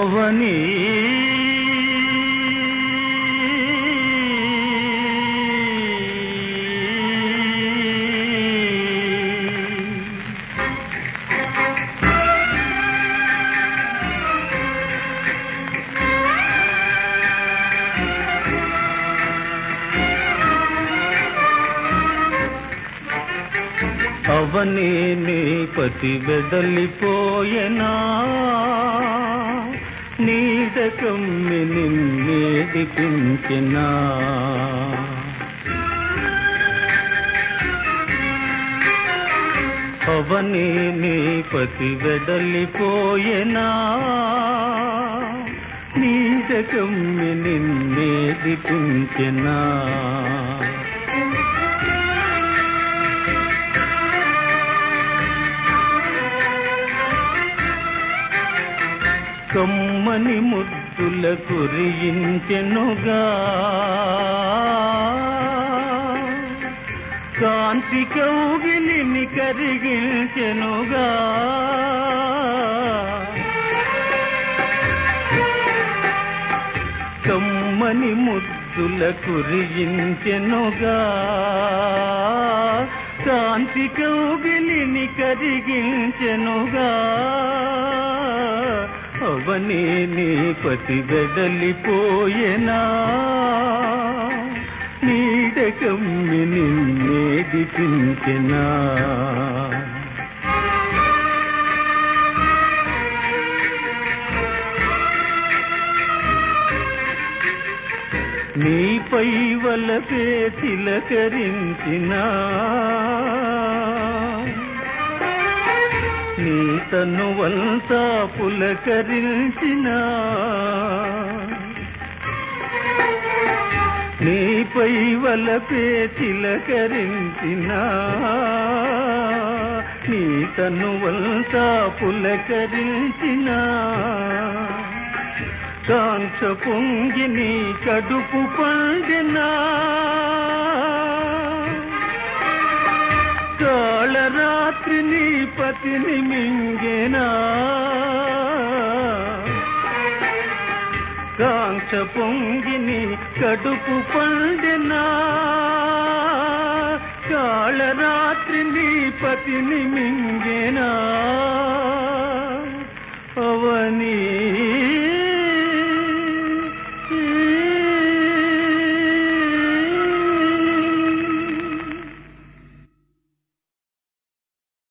అవని అవని నీ పతి వెడలిపోయెనా నీడ కమ్మి నిన్నేడిపించెనా అవని నీ పతి వెడలిపోయెనా నీడ కమ్మి నిన్నేడిపించెనా కమ్మని ముద్దుల కురియించెనుగా కాంతి కౌగిలిని కరిగించెనుగా కమ్మని ముద్దుల కురియించెనుగా కాంతి కౌగిలిని కరిగించెనుగా అవని నీ పతి వెడలిపోయేనా నీడ కమ్మి నిన్నేడిపించెనా నీపై వలపే తిలకరించినా నీ తనువంతా పులకరించినా నీపై వలపే తిలకరించినా నీ తనువంతా పులకరించినా కాంక్ష పొంగి నీ కడుపు పండినా కాళరాత్రి నీ పతిని మింగేనా కాంక్ష పొంగి నీ కడుపు పండినా కాళరాత్రి నీ పతిని మింగేనా అవనీ